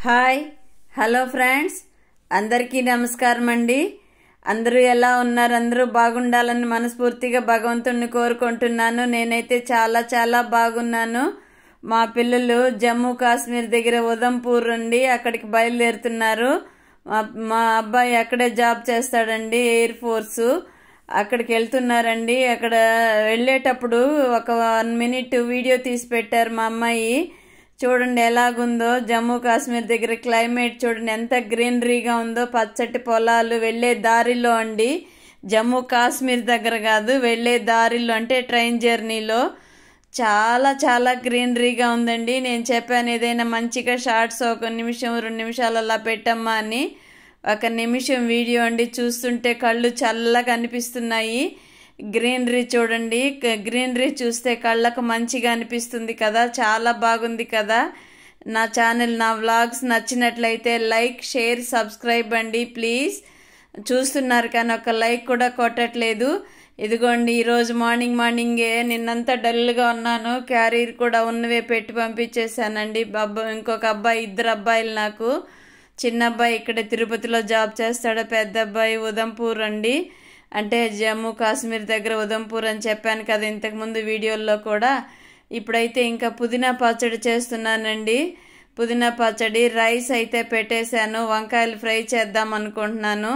hi hello friends అందరికీ నమస్కారం అండి అందరూ ఎలా ఉన్నారు అందరూ బాగుండాలని మనస్ఫూర్తిగా భగవంతుణ్ణి కోరుకుంటున్నాను నేనైతే చాలా చాలా బాగున్నాను మా పిల్లలు జమ్మూ కాశ్మీర్ దగ్గర ఉదంపూర్ నుండి అక్కడికి బయలుదేరుతున్నారు మా మా అబ్బాయి అక్కడే జాబ్ చేస్తాడండి ఎయిర్ ఫోర్సు అక్కడికి వెళ్తున్నారండి అక్కడ వెళ్ళేటప్పుడు ఒక వన్ మినిట్ వీడియో తీసి పెట్టారు మా అమ్మాయి చూడండి ఎలాగుందో జమ్మూ కాశ్మీర్ దగ్గర క్లైమేట్ చూడండి ఎంత గ్రీనరీగా ఉందో పచ్చటి పొలాలు వెళ్ళే దారిలో అండి జమ్మూ కాశ్మీర్ దగ్గర కాదు వెళ్ళే దారిలో అంటే ట్రైన్ జర్నీలో చాలా చాలా గ్రీనరీగా ఉందండి నేను చెప్పాను ఏదైనా మంచిగా షార్ట్స్ ఒక నిమిషం రెండు నిమిషాలు అలా పెట్టమ్మా అని ఒక నిమిషం వీడియో అండి చూస్తుంటే కళ్ళు చల్లగా అనిపిస్తున్నాయి గ్రీనరీ చూడండి గ్రీనరీ చూస్తే కళ్ళకు మంచిగా అనిపిస్తుంది కదా చాలా బాగుంది కదా నా ఛానల్ నా వ్లాగ్స్ నచ్చినట్లయితే లైక్ షేర్ సబ్స్క్రైబ్ అండి ప్లీజ్ చూస్తున్నారు కానీ ఒక లైక్ కూడా కొట్టట్లేదు ఇదిగోండి ఈరోజు మార్నింగ్ మార్నింగే నిన్నంతా డల్గా ఉన్నాను క్యారీర్ కూడా ఉన్నవే పెట్టి పంపించేశానండి అబ్బాయి ఇంకొక అబ్బాయి ఇద్దరు అబ్బాయిలు నాకు చిన్న అబ్బాయి ఇక్కడ తిరుపతిలో జాబ్ చేస్తాడు పెద్ద అబ్బాయి ఉదంపూర్ అండి అంటే జమ్మూ కాశ్మీర్ దగ్గర ఉదంపూర్ అని చెప్పాను కదా ఇంతకుముందు వీడియోల్లో కూడా ఇప్పుడైతే ఇంకా పుదీనా పచ్చడి చేస్తున్నానండి పుదీనా పచ్చడి రైస్ అయితే పెట్టేశాను వంకాయలు ఫ్రై చేద్దాం అనుకుంటున్నాను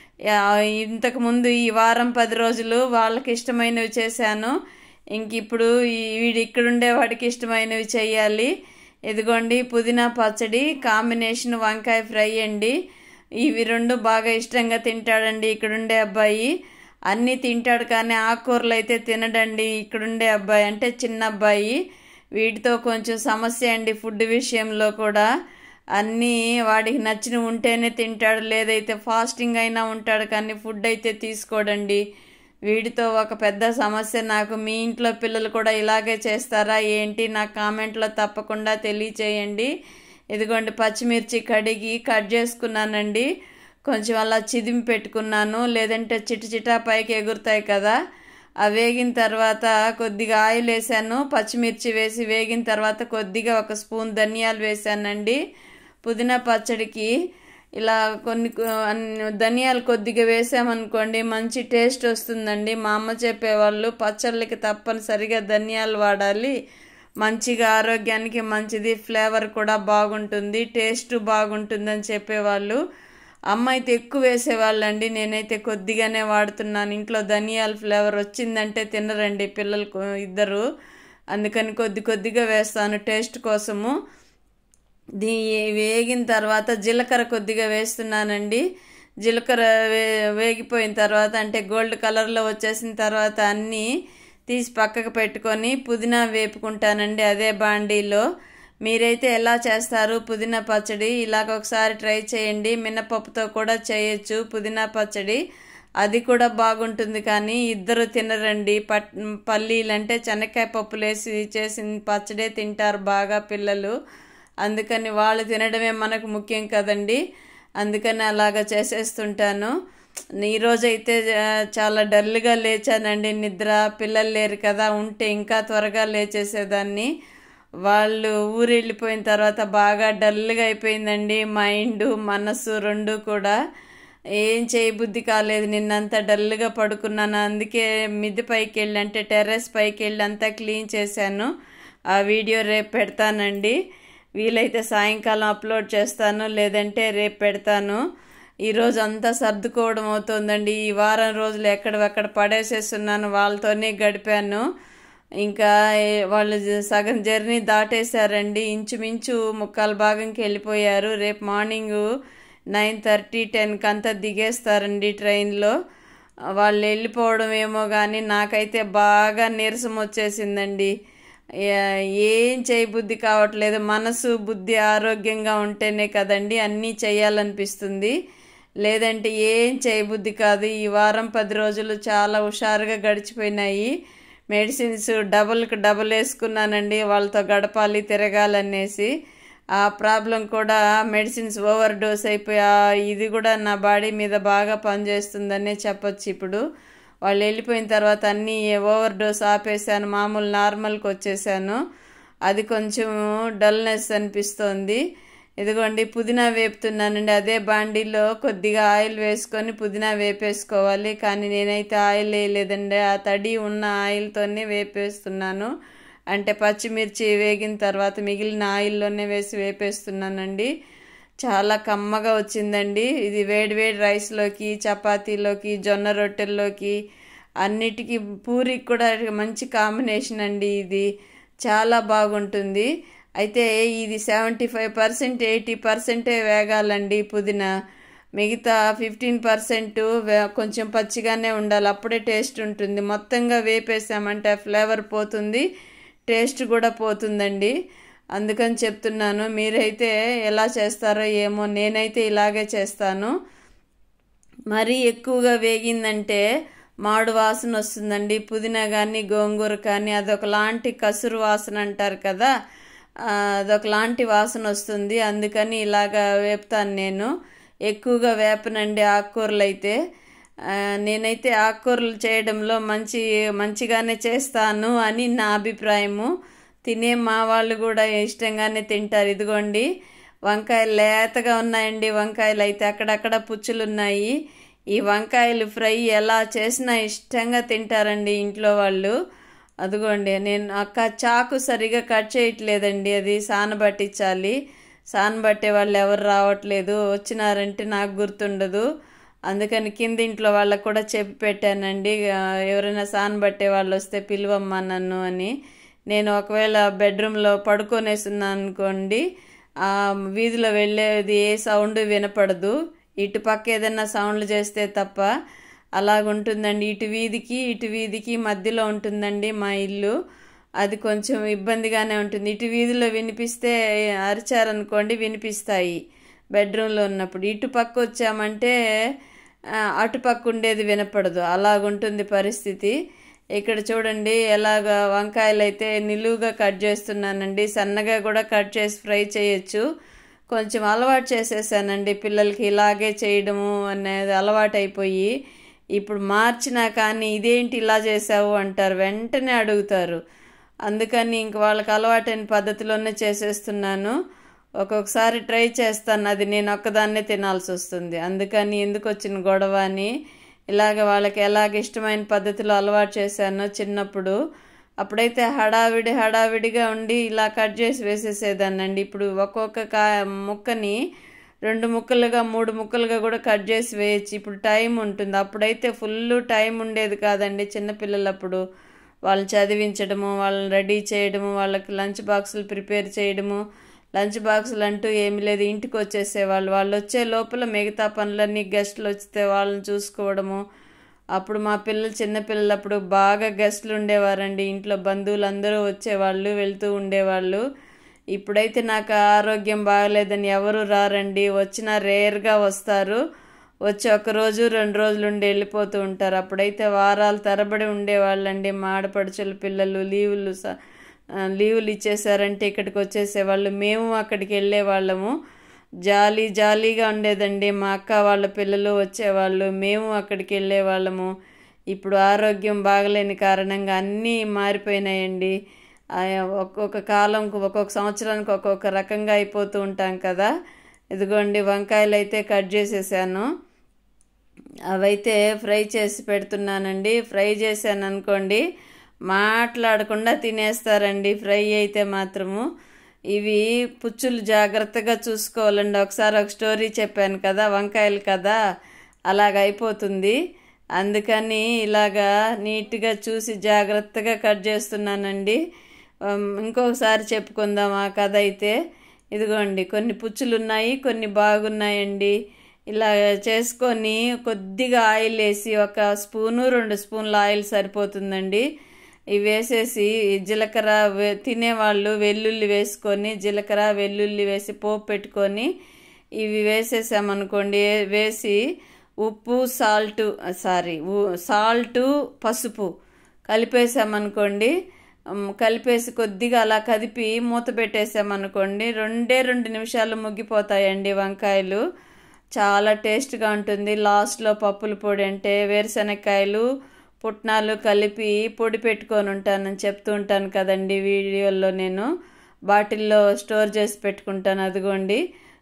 ఇంతకుముందు ఈ వారం పది రోజులు వాళ్ళకి ఇష్టమైనవి చేశాను ఇంక ఇప్పుడు వీడు ఇక్కడుండే వాడికి ఇష్టమైనవి చేయాలి ఇదిగోండి పుదీనా పచ్చడి కాంబినేషన్ వంకాయ ఫ్రై అండి ఇవి రెండు బాగా ఇష్టంగా తింటాడండి ఇక్కడుండే అబ్బాయి అన్నీ తింటాడు కానీ ఆకుకూరలు అయితే తినడండి ఇక్కడుండే అబ్బాయి అంటే చిన్న అబ్బాయి వీటితో కొంచెం సమస్య అండి ఫుడ్ విషయంలో కూడా అన్నీ వాడికి నచ్చిన ఉంటేనే తింటాడు లేదైతే ఫాస్టింగ్ అయినా ఉంటాడు కానీ ఫుడ్ అయితే తీసుకోడండి వీటితో ఒక పెద్ద సమస్య నాకు మీ ఇంట్లో పిల్లలు కూడా ఇలాగే చేస్తారా ఏంటి నా కామెంట్లో తప్పకుండా తెలియచేయండి ఇదిగోండి పచ్చిమిర్చి కడిగి కట్ చేసుకున్నానండి కొంచెం అలా చిదిమి పెట్టుకున్నాను లేదంటే చిట చిటా పైకి ఎగురుతాయి కదా ఆ వేగిన తర్వాత కొద్దిగా ఆయిల్ వేసాను పచ్చిమిర్చి వేసి వేగిన తర్వాత కొద్దిగా ఒక స్పూన్ ధనియాలు వేసానండి పుదీనా పచ్చడికి ఇలా కొన్ని ధనియాలు కొద్దిగా వేసామనుకోండి మంచి టేస్ట్ వస్తుందండి మా అమ్మ చెప్పేవాళ్ళు పచ్చళ్ళకి తప్పనిసరిగా ధనియాలు వాడాలి మంచిగా ఆరోగ్యానికి మంచిది ఫ్లేవర్ కూడా బాగుంటుంది టేస్ట్ బాగుంటుందని చెప్పేవాళ్ళు అమ్మ అయితే ఎక్కువ వేసేవాళ్ళండి నేనైతే కొద్దిగానే వాడుతున్నాను ఇంట్లో ధనియాల ఫ్లేవర్ వచ్చిందంటే తినరండి పిల్లలు ఇద్దరు అందుకని కొద్ది కొద్దిగా వేస్తాను టేస్ట్ కోసము దీ వేగిన తర్వాత జీలకర్ర కొద్దిగా వేస్తున్నానండి జీలకర్ర వే వేగిపోయిన తర్వాత అంటే గోల్డ్ కలర్లో వచ్చేసిన తర్వాత అన్నీ తీసి పక్కకు పెట్టుకొని పుదీనా వేపుకుంటానండి అదే బాండీలో మీరైతే ఎలా చేస్తారు పుదీనా పచ్చడి ఇలాగ ఒకసారి ట్రై చేయండి మినపప్పుతో కూడా చేయొచ్చు పుదీనా పచ్చడి అది కూడా బాగుంటుంది కానీ ఇద్దరు తినరండి పట్ పల్లీలు అంటే శనక్కాయ పప్పులు వేసి చేసిన పచ్చడే తింటారు బాగా పిల్లలు అందుకని వాళ్ళు తినడమే మనకు ముఖ్యం కదండి అందుకని అలాగ చేసేస్తుంటాను ఈరోజు అయితే చాలా డల్గా లేచానండి నిద్ర పిల్లలు లేరు కదా ఉంటే ఇంకా త్వరగా లేచేసేదాన్ని వాళ్ళు ఊరు వెళ్ళిపోయిన తర్వాత బాగా డల్గా అయిపోయిందండి మైండ్ మనస్సు రెండు కూడా ఏం చేయబుద్ధి కాలేదు నిన్నంతా డల్గా పడుకున్నాను అందుకే మిద్ది పైకి వెళ్ళి అంటే టెర్రస్ పైకి వెళ్ళి అంతా క్లీన్ చేశాను ఆ వీడియో రేపు పెడతానండి వీలైతే సాయంకాలం అప్లోడ్ చేస్తాను లేదంటే రేపు పెడతాను ఈరోజు అంతా సర్దుకోవడం అవుతుందండి ఈ వారం రోజులు ఎక్కడెక్కడ పడేసేస్తున్నాను వాళ్ళతోనే గడిపాను ఇంకా వాళ్ళు సగం జర్నీ దాటేశారండి ఇంచుమించు ముక్కాల భాగంకి వెళ్ళిపోయారు రేపు మార్నింగ్ నైన్ థర్టీ టెన్కి అంతా దిగేస్తారండి ట్రైన్లో వాళ్ళు వెళ్ళిపోవడం ఏమో కానీ నాకైతే బాగా నీరసం వచ్చేసిందండి ఏం చేయబుద్ధి కావట్లేదు మనసు బుద్ధి ఆరోగ్యంగా ఉంటేనే కదండి అన్నీ చేయాలనిపిస్తుంది లేదంటే ఏం చేయబుద్ధి కాదు ఈ వారం పది రోజులు చాలా హుషారుగా గడిచిపోయినాయి మెడిసిన్స్ డబుల్కి డబుల్ వేసుకున్నానండి వాళ్ళతో గడపాలి తిరగాలనేసి ఆ ప్రాబ్లం కూడా మెడిసిన్స్ ఓవర్ డోస్ అయిపోయి ఇది కూడా నా బాడీ మీద బాగా పనిచేస్తుందనే చెప్పొచ్చు ఇప్పుడు వాళ్ళు వెళ్ళిపోయిన తర్వాత అన్నీ ఓవర్ డోస్ ఆపేసాను మామూలు నార్మల్కి వచ్చేసాను అది కొంచెం డల్నెస్ అనిపిస్తోంది ఇదిగోండి పుదీనా వేపుతున్నానండి అదే బాండీలో కొద్దిగా ఆయిల్ వేసుకొని పుదీనా వేపేసుకోవాలి కానీ నేనైతే ఆయిల్ వేయలేదండి ఆ తడి ఉన్న ఆయిల్తోనే వేపేస్తున్నాను అంటే పచ్చిమిర్చి వేగిన తర్వాత మిగిలిన ఆయిల్లోనే వేసి వేపేస్తున్నానండి చాలా కమ్మగా వచ్చిందండి ఇది వేడి వేడి రైస్లోకి చపాతీలోకి జొన్న రొట్టెల్లోకి అన్నిటికీ పూరికి కూడా మంచి కాంబినేషన్ అండి ఇది చాలా బాగుంటుంది అయితే ఇది సెవెంటీ ఫైవ్ పర్సెంట్ ఎయిటీ పర్సెంటే వేగాలండి పుదీనా మిగతా ఫిఫ్టీన్ పర్సెంట్ కొంచెం పచ్చిగానే ఉండాలి అప్పుడే టేస్ట్ ఉంటుంది మొత్తంగా వేపేసామంటే ఫ్లేవర్ పోతుంది టేస్ట్ కూడా పోతుందండి అందుకని చెప్తున్నాను మీరైతే ఎలా చేస్తారో ఏమో నేనైతే ఇలాగే చేస్తాను మరీ ఎక్కువగా వేగిందంటే మాడు వాసన వస్తుందండి పుదీనా కానీ గోంగూర కానీ అదొకలాంటి కసురు వాసన అంటారు కదా అదొకలాంటి వాసన వస్తుంది అందుకని ఇలాగా వేపుతాను నేను ఎక్కువగా వేపనండి ఆకుకూరలు అయితే నేనైతే ఆకుకూరలు చేయడంలో మంచి మంచిగానే చేస్తాను అని నా అభిప్రాయము తినే మా వాళ్ళు కూడా ఇష్టంగానే తింటారు ఇదిగోండి వంకాయలు లేతగా ఉన్నాయండి వంకాయలు అయితే అక్కడక్కడ పుచ్చులు ఉన్నాయి ఈ వంకాయలు ఫ్రై ఎలా చేసినా ఇష్టంగా తింటారండి ఇంట్లో వాళ్ళు అదిగోండి నేను అక్క చాకు సరిగా కట్ చేయట్లేదండి అది సానబట్టించాలి సానబట్టే వాళ్ళు ఎవరు రావట్లేదు వచ్చినారంటే నాకు గుర్తుండదు అందుకని కింద ఇంట్లో వాళ్ళకు కూడా చెప్పి పెట్టానండి ఎవరైనా సానబట్టే వాళ్ళు వస్తే పిలువమ్మా నన్ను అని నేను ఒకవేళ బెడ్రూమ్లో పడుకొనేస్తున్నాను అనుకోండి వీధిలో వెళ్ళేది ఏ సౌండ్ వినపడదు ఇటు పక్క ఏదైనా సౌండ్లు చేస్తే తప్ప అలాగుంటుందండి ఇటు వీధికి ఇటు వీధికి మధ్యలో ఉంటుందండి మా ఇల్లు అది కొంచెం ఇబ్బందిగానే ఉంటుంది ఇటు వీధిలో వినిపిస్తే అరిచారనుకోండి వినిపిస్తాయి బెడ్రూమ్లో ఉన్నప్పుడు ఇటు పక్క వచ్చామంటే అటు పక్క ఉండేది వినపడదు అలాగుంటుంది పరిస్థితి ఇక్కడ చూడండి ఎలాగ వంకాయలు అయితే నిలువుగా కట్ చేస్తున్నానండి సన్నగా కూడా కట్ చేసి ఫ్రై చేయొచ్చు కొంచెం అలవాటు చేసేసానండి పిల్లలకి ఇలాగే చేయడము అనేది అలవాటు అయిపోయి ఇప్పుడు మార్చినా కానీ ఇదేంటి ఇలా చేసావు అంటారు వెంటనే అడుగుతారు అందుకని ఇంక వాళ్ళకి అలవాటైన పద్ధతిలోనే చేసేస్తున్నాను ఒక్కొక్కసారి ట్రై చేస్తాను అది నేను ఒక్కదాన్నే తినాల్సి వస్తుంది అందుకని ఎందుకు వచ్చిన గొడవ అని ఇలాగ వాళ్ళకి ఎలాగ ఇష్టమైన పద్ధతిలో అలవాటు చేశానో చిన్నప్పుడు అప్పుడైతే హడావిడి హడావిడిగా ఉండి ఇలా కట్ చేసి వేసేసేదాన్నండి ఇప్పుడు ఒక్కొక్క కా ముక్కని రెండు ముక్కలుగా మూడు ముక్కలుగా కూడా కట్ చేసి వేయచ్చు ఇప్పుడు టైం ఉంటుంది అప్పుడైతే ఫుల్ టైం ఉండేది కాదండి చిన్నపిల్లలప్పుడు వాళ్ళని చదివించడము వాళ్ళని రెడీ చేయడము వాళ్ళకి లంచ్ బాక్సులు ప్రిపేర్ చేయడము లంచ్ బాక్సులు అంటూ ఏమి లేదు ఇంటికి వచ్చేసేవాళ్ళు వాళ్ళు వచ్చే లోపల మిగతా పనులన్నీ గెస్టులు వస్తే వాళ్ళని చూసుకోవడము అప్పుడు మా పిల్లలు చిన్నపిల్లలప్పుడు బాగా గెస్టులు ఉండేవారండి ఇంట్లో బంధువులు అందరూ వచ్చేవాళ్ళు వెళ్తూ ఉండేవాళ్ళు ఇప్పుడైతే నాకు ఆరోగ్యం బాగలేదని ఎవరు రారండి వచ్చినా రేర్గా వస్తారు వచ్చి ఒక రోజు రెండు రోజులు ఉండి వెళ్ళిపోతూ ఉంటారు అప్పుడైతే వారాలు తరబడి ఉండేవాళ్ళండి మా ఆడపడుచుల పిల్లలు లీవులు లీవులు ఇచ్చేసారంటే ఇక్కడికి వచ్చేసేవాళ్ళు మేము అక్కడికి వెళ్ళేవాళ్ళము జాలీ జాలీగా ఉండేదండి మా అక్క వాళ్ళ పిల్లలు వచ్చేవాళ్ళు మేము అక్కడికి వెళ్ళేవాళ్ళము ఇప్పుడు ఆరోగ్యం బాగలేని కారణంగా అన్నీ మారిపోయినాయండి ఒక్కొక్క కాలంకు ఒక్కొక్క సంవత్సరానికి ఒక్కొక్క రకంగా అయిపోతూ ఉంటాం కదా ఇదిగోండి వంకాయలు అయితే కట్ చేసేసాను అవైతే ఫ్రై చేసి పెడుతున్నానండి ఫ్రై చేశాను అనుకోండి మాట్లాడకుండా తినేస్తారండి ఫ్రై అయితే మాత్రము ఇవి పుచ్చులు జాగ్రత్తగా చూసుకోవాలండి ఒకసారి ఒక స్టోరీ చెప్పాను కదా వంకాయలు కదా అలాగ అయిపోతుంది అందుకని ఇలాగా నీట్గా చూసి జాగ్రత్తగా కట్ చేస్తున్నానండి ఇంకొకసారి చెప్పుకుందాం ఆ కథ అయితే ఇదిగోండి కొన్ని పుచ్చులు ఉన్నాయి కొన్ని బాగున్నాయండి ఇలా చేసుకొని కొద్దిగా ఆయిల్ వేసి ఒక స్పూను రెండు స్పూన్ల ఆయిల్ సరిపోతుందండి ఇవి వేసేసి జీలకర్ర తినేవాళ్ళు వెల్లుల్లి వేసుకొని జీలకర్ర వెల్లుల్లి వేసి పోపు పెట్టుకొని ఇవి వేసేసామనుకోండి వేసి ఉప్పు సాల్ట్ సారీ సాల్టు పసుపు కలిపేసామనుకోండి కలిపేసి కొద్దిగా అలా కదిపి మూత పెట్టేసామనుకోండి రెండే రెండు నిమిషాలు ముగ్గిపోతాయండి వంకాయలు చాలా టేస్ట్గా ఉంటుంది లాస్ట్లో పప్పుల పొడి అంటే వేరుశనక్కాయలు పుట్నాలు కలిపి పొడి పెట్టుకొని ఉంటానని చెప్తూ ఉంటాను కదండి వీడియోలో నేను బాటిల్లో స్టోర్ చేసి పెట్టుకుంటాను అదిగోండి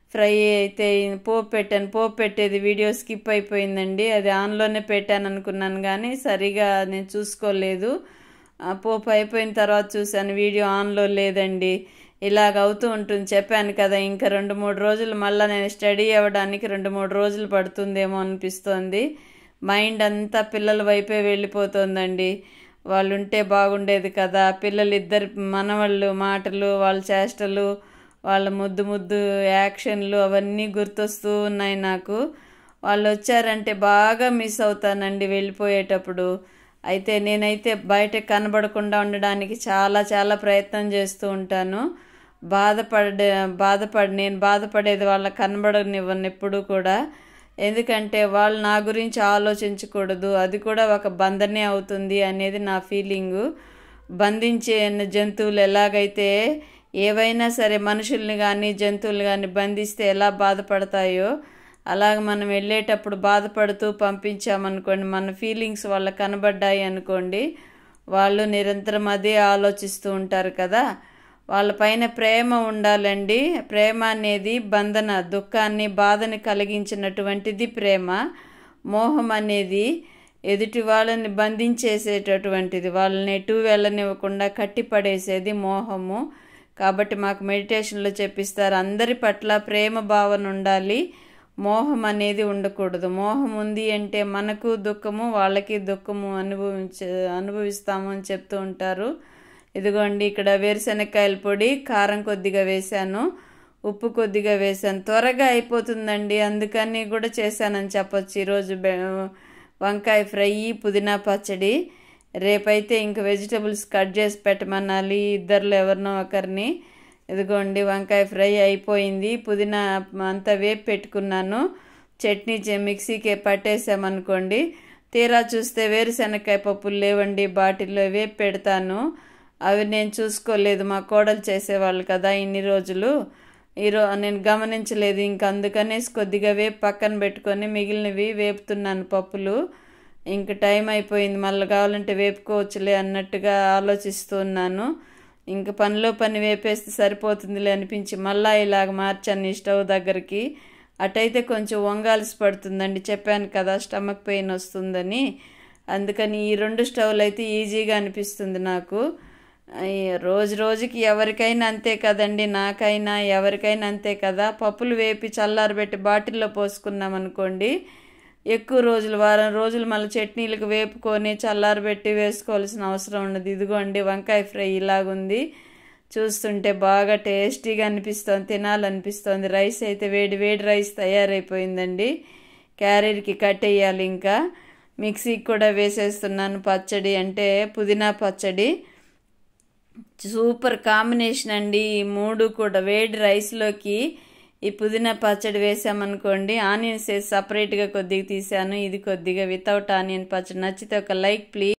ఫ్రై అయితే పోపు పెట్టాను పోపు పెట్టేది వీడియో స్కిప్ అయిపోయిందండి అది ఆన్లోనే పెట్టాను అనుకున్నాను కానీ సరిగా నేను చూసుకోలేదు ఆ పోపు అయిపోయిన తర్వాత చూశాను వీడియో ఆన్లో లేదండి ఇలాగ అవుతూ ఉంటుంది చెప్పాను కదా ఇంకా రెండు మూడు రోజులు మళ్ళీ నేను స్టడీ అవ్వడానికి రెండు మూడు రోజులు పడుతుందేమో అనిపిస్తోంది మైండ్ అంతా పిల్లల వైపే వెళ్ళిపోతుందండి వాళ్ళు ఉంటే బాగుండేది కదా పిల్లలు ఇద్దరు మనవాళ్ళు మాటలు వాళ్ళ చేష్టలు వాళ్ళ ముద్దు ముద్దు యాక్షన్లు అవన్నీ గుర్తొస్తూ ఉన్నాయి నాకు వాళ్ళు వచ్చారంటే బాగా మిస్ అవుతానండి వెళ్ళిపోయేటప్పుడు అయితే నేనైతే బయట కనబడకుండా ఉండడానికి చాలా చాలా ప్రయత్నం చేస్తూ ఉంటాను బాధపడే బాధపడి నేను బాధపడేది వాళ్ళ కనబడనివ్వను ఎప్పుడు కూడా ఎందుకంటే వాళ్ళు నా గురించి ఆలోచించకూడదు అది కూడా ఒక బంధనే అవుతుంది అనేది నా ఫీలింగు బంధించే జంతువులు ఎలాగైతే ఏవైనా సరే మనుషుల్ని కానీ జంతువులు కానీ బంధిస్తే ఎలా బాధపడతాయో అలాగ మనం వెళ్ళేటప్పుడు బాధపడుతూ పంపించామనుకోండి మన ఫీలింగ్స్ వాళ్ళకి కనబడ్డాయి అనుకోండి వాళ్ళు నిరంతరం అదే ఆలోచిస్తూ ఉంటారు కదా వాళ్ళ పైన ప్రేమ ఉండాలండి ప్రేమ అనేది బంధన దుఃఖాన్ని బాధని కలిగించినటువంటిది ప్రేమ మోహం అనేది ఎదుటి వాళ్ళని బంధించేసేటటువంటిది వాళ్ళని ఎటు వెళ్ళనివ్వకుండా కట్టిపడేసేది మోహము కాబట్టి మాకు మెడిటేషన్లో చెప్పిస్తారు అందరి పట్ల ప్రేమ భావన ఉండాలి మోహం అనేది ఉండకూడదు మోహం ఉంది అంటే మనకు దుఃఖము వాళ్ళకి దుఃఖము అనుభవించ అనుభవిస్తాము అని చెప్తూ ఉంటారు ఇదిగోండి ఇక్కడ వేరుశనక్కాయల పొడి కారం కొద్దిగా వేశాను ఉప్పు కొద్దిగా వేశాను త్వరగా అయిపోతుందండి అందుకని కూడా చేశానని చెప్పొచ్చు ఈరోజు వంకాయ ఫ్రై పుదీనా పచ్చడి రేపైతే ఇంక వెజిటబుల్స్ కట్ చేసి పెట్టమనాలి ఇద్దరిలో ఎవరినో ఒకరిని ఇదిగోండి వంకాయ ఫ్రై అయిపోయింది పుదీనా అంతా వేపు పెట్టుకున్నాను చట్నీ మిక్సీకి పట్టేసామనుకోండి తీరా చూస్తే వేరుశనక్కాయ పప్పులు లేవండి బాటిల్లో వేపు పెడతాను అవి నేను చూసుకోలేదు మా కోడలు చేసేవాళ్ళు కదా ఇన్ని రోజులు ఈరో నేను గమనించలేదు ఇంక అందుకనేసి కొద్దిగా వేపు పక్కన పెట్టుకొని మిగిలినవి వేపుతున్నాను పప్పులు ఇంక టైం అయిపోయింది మళ్ళీ కావాలంటే వేపుకోవచ్చులే అన్నట్టుగా ఆలోచిస్తున్నాను ఇంక పనిలో పని వేపేస్తే సరిపోతుందిలే అనిపించి మళ్ళీ ఇలాగ మార్చాను స్టవ్ దగ్గరికి అటైతే కొంచెం వంగాల్సి పడుతుందండి చెప్పాను కదా స్టమక్ పెయిన్ వస్తుందని అందుకని ఈ రెండు స్టవ్లు అయితే ఈజీగా అనిపిస్తుంది నాకు రోజు రోజుకి ఎవరికైనా అంతే కదండి నాకైనా ఎవరికైనా అంతే కదా పప్పులు వేపి చల్లారబెట్టి బాటిల్లో పోసుకున్నాం అనుకోండి ఎక్కువ రోజులు వారం రోజులు మళ్ళీ చట్నీలకు వేపుకొని చల్లారబెట్టి వేసుకోవాల్సిన అవసరం ఉండదు ఇదిగోండి వంకాయ ఫ్రై ఇలాగుంది చూస్తుంటే బాగా టేస్టీగా అనిపిస్తోంది తినాలనిపిస్తోంది రైస్ అయితే వేడి వేడి రైస్ తయారైపోయిందండి క్యారీర్కి కట్టేయాలి ఇంకా మిక్సీకి కూడా వేసేస్తున్నాను పచ్చడి అంటే పుదీనా పచ్చడి సూపర్ కాంబినేషన్ అండి ఈ మూడు కూడా వేడి రైస్లోకి ఈ పుదీనా పచ్చడి వేసామనుకోండి ఆనియన్స్ వేసి సపరేట్గా కొద్దిగా తీసాను ఇది కొద్దిగా వితౌట్ ఆనియన్ పచ్చడి నచ్చితే ఒక లైక్ ప్లీజ్